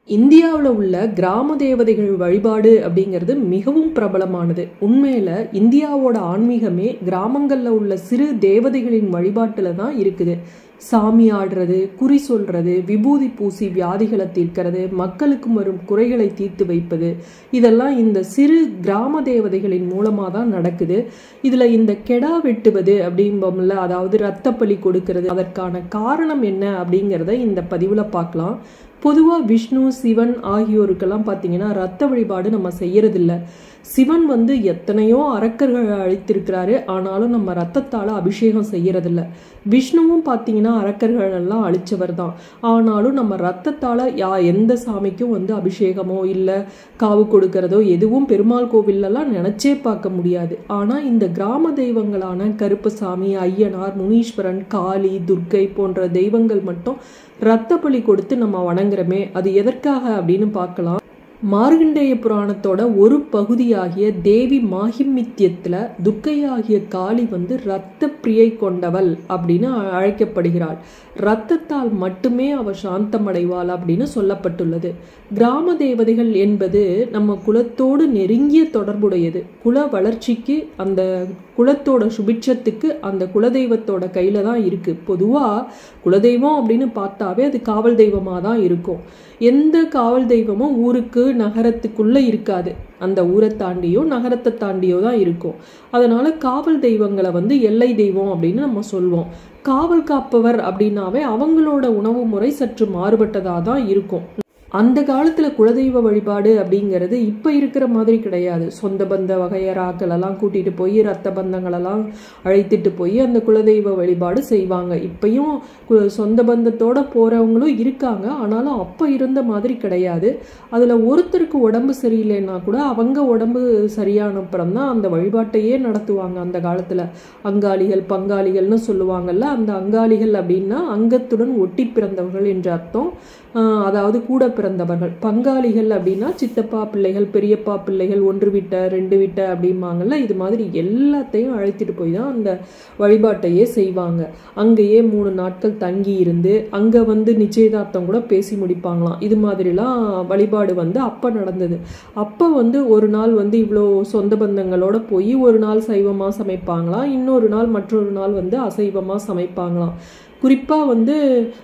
இந்தியாவில் உள்ள கிராம தேவதைகள் வழிபாடு அப்படிங்கிறது மிகவும் பிரபலமானது உண்மையில் இந்தியாவோட ஆன்மீகமே கிராமங்களில் உள்ள சிறு தேவதைகளின் வழிபாட்டில் தான் இருக்குது சாமி ஆடுறது குறி சொல்றது விபூதி பூசி வியாதிகளை தீர்க்கிறது மக்களுக்கு வரும் குறைகளை தீர்த்து வைப்பது இதெல்லாம் இந்த சிறு கிராம தேவதைகளின் மூலமாக தான் நடக்குது இதில் இந்த கெடா வெட்டுவது அப்படிம்போம்ல அதாவது ரத்தப்பலி கொடுக்கறது அதற்கான காரணம் என்ன அப்படிங்கிறத இந்த பதிவில் பார்க்கலாம் பொதுவாக விஷ்ணு சிவன் ஆகியோருக்கெல்லாம் பார்த்தீங்கன்னா ரத்த வழிபாடு நம்ம செய்யறதில்ல சிவன் வந்து எத்தனையோ அரக்கர்கள் அழித்திருக்கிறாரு ஆனாலும் நம்ம ரத்தத்தால் அபிஷேகம் செய்யறதில்ல விஷ்ணுவும் பார்த்தீங்கன்னா அரக்கர்கள் எல்லாம் அழிச்சவர் தான் ஆனாலும் நம்ம ரத்தத்தால் யா எந்த சாமிக்கும் வந்து அபிஷேகமோ இல்லை காவு கொடுக்கறதோ எதுவும் பெருமாள் கோவில்லலாம் நினச்சே பார்க்க முடியாது ஆனால் இந்த கிராம தெய்வங்களான கருப்பசாமி ஐயனார் முனீஸ்வரன் காளி துர்க்கை போன்ற தெய்வங்கள் மட்டும் ரத்த பலி கொடுத்து நம்ம வணங்குறோமே அது எதற்காக அப்படின்னு பார்க்கலாம் மார்கண்டேய புராணத்தோட ஒரு பகுதியாகிய தேவி மாஹிமித்தியத்துல துர்க்கையாகிய காளி வந்து இரத்த பிரியை கொண்டவள் அப்படின்னு அழைக்கப்படுகிறாள் இரத்தத்தால் மட்டுமே அவ சாந்தமடைவாள் அப்படின்னு சொல்லப்பட்டுள்ளது கிராம தேவதைகள் என்பது நம்ம குலத்தோடு நெருங்கிய தொடர்புடையது குல வளர்ச்சிக்கு அந்த குலத்தோட சுபிட்சத்துக்கு அந்த குலதெய்வத்தோட கையில தான் இருக்கு பொதுவா குலதெய்வம் அப்படின்னு பார்த்தாவே அது காவல் தெய்வமா தான் இருக்கும் எந்த காவல் தெய்வமும் ஊருக்கு நகரத்துக்குள்ள இருக்காது அந்த ஊரை தாண்டியோ நகரத்தை தாண்டியோ தான் இருக்கும் அதனால காவல் தெய்வங்களை வந்து எல்லை தெய்வம் அப்படின்னு நம்ம சொல்வோம் காவல் காப்பவர் அப்படின்னாவே அவங்களோட உணவு முறை சற்று மாறுபட்டதாக தான் இருக்கும் அந்த காலத்தில் குலதெய்வ வழிபாடு அப்படிங்கிறது இப்போ இருக்கிற மாதிரி கிடையாது சொந்த பந்த வகையராக்கள் எல்லாம் கூட்டிகிட்டு போய் ரத்த பந்தங்களெல்லாம் அழைத்துட்டு போய் அந்த குலதெய்வ வழிபாடு செய்வாங்க இப்பயும் சொந்த பந்தத்தோட போகிறவங்களும் இருக்காங்க ஆனாலும் அப்போ இருந்த மாதிரி கிடையாது அதில் ஒருத்தருக்கு உடம்பு சரியில்லைன்னா கூட அவங்க உடம்பு சரியான அப்புறம் தான் அந்த வழிபாட்டையே நடத்துவாங்க அந்த காலத்தில் அங்காளிகள் பங்காளிகள்னு சொல்லுவாங்கல்ல அந்த அங்காளிகள் அப்படின்னா அங்கத்துடன் ஒட்டி பிறந்தவர்கள் என்ற அர்த்தம் அதாவது கூட பிறந்தவர்கள் பங்காளிகள் அப்படின்னா சித்தப்பா பிள்ளைகள் பெரியப்பா பிள்ளைகள் ஒன்று விட்ட ரெண்டு விட்ட அப்படிம்பாங்கல்ல இது மாதிரி எல்லாத்தையும் அழைத்துட்டு போய் தான் அந்த வழிபாட்டையே செய்வாங்க அங்கேயே மூணு நாட்கள் தங்கி இருந்து அங்கே வந்து நிச்சயதார்த்தம் கூட பேசி முடிப்பாங்களாம் இது மாதிரிலாம் வழிபாடு வந்து அப்போ நடந்தது அப்போ வந்து ஒரு நாள் வந்து இவ்வளோ சொந்த பந்தங்களோட போய் ஒரு நாள் சைவமாக சமைப்பாங்களாம் இன்னொரு நாள் மற்றொரு நாள் வந்து அசைவமாக சமைப்பாங்களாம் குறிப்பாக வந்து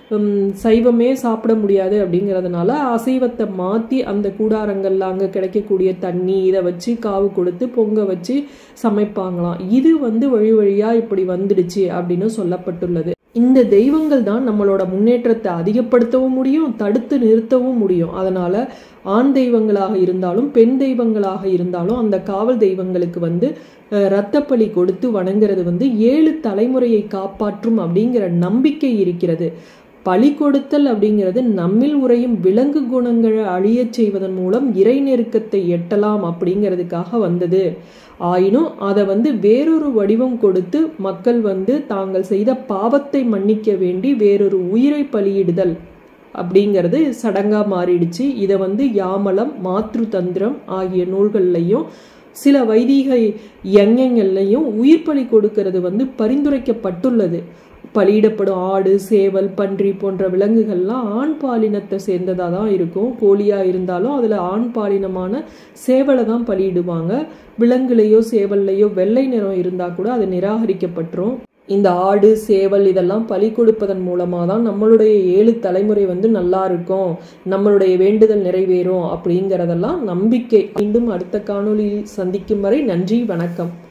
சைவமே சாப்பிட முடியாது அப்படிங்கிறதுனால அசைவத்தை மாற்றி அந்த கூடாரங்களில் அங்கே கிடைக்கக்கூடிய தண்ணி இதை வச்சு காவு கொடுத்து பொங்க வச்சு சமைப்பாங்களாம் இது வந்து வழி வழியாக இப்படி வந்துடுச்சு அப்படின்னு சொல்லப்பட்டுள்ளது இந்த தெய்வங்கள் தான் நம்மளோட முன்னேற்றத்தை அதிகப்படுத்தவும் முடியும் தடுத்து நிறுத்தவும் முடியும் அதனால ஆண் தெய்வங்களாக இருந்தாலும் பெண் தெய்வங்களாக இருந்தாலும் அந்த காவல் தெய்வங்களுக்கு வந்து இரத்தப்பலி கொடுத்து வணங்குறது வந்து ஏழு தலைமுறையை காப்பாற்றும் அப்படிங்கிற நம்பிக்கை இருக்கிறது பழி கொடுத்தல் அப்படிங்கிறது நம்மில் உரையும் விலங்கு குணங்களை அழியச் செய்வதன் மூலம் இறை நெருக்கத்தை எட்டலாம் அப்படிங்கிறதுக்காக வந்தது ஆயினும் அதை வந்து வேறொரு வடிவம் கொடுத்து மக்கள் வந்து தாங்கள் செய்த பாவத்தை மன்னிக்க வேண்டி வேறொரு உயிரை பலியிடுதல் அப்படிங்கிறது சடங்கா மாறிடுச்சு இதை வந்து யாமலம் மாத்ரு தந்திரம் ஆகிய நூல்கள்லையும் சில வைதீக யங்கங்கள்லையும் உயிர் பலி கொடுக்கிறது வந்து பரிந்துரைக்கப்பட்டுள்ளது பலியிடப்படும் ஆடு சேவல் பன்றி போன்ற விலங்குகள்லாம் ஆண் பாலினத்தை சேர்ந்ததாக தான் இருக்கும் கோழியாக இருந்தாலும் அதில் ஆண் பாலினமான சேவலை தான் பலியிடுவாங்க விலங்குலையோ சேவல்லையோ வெள்ளை நிறம் இருந்தால் கூட அது நிராகரிக்கப்பட்டுரும் இந்த ஆடு சேவல் இதெல்லாம் பலி கொடுப்பதன் மூலமாக தான் நம்மளுடைய ஏழு தலைமுறை வந்து நல்லா இருக்கும் நம்மளுடைய வேண்டுதல் நிறைவேறும் அப்படிங்கிறதெல்லாம் நம்பிக்கை மீண்டும் அடுத்த காணொலியில் சந்திக்கும் வரை நன்றி வணக்கம்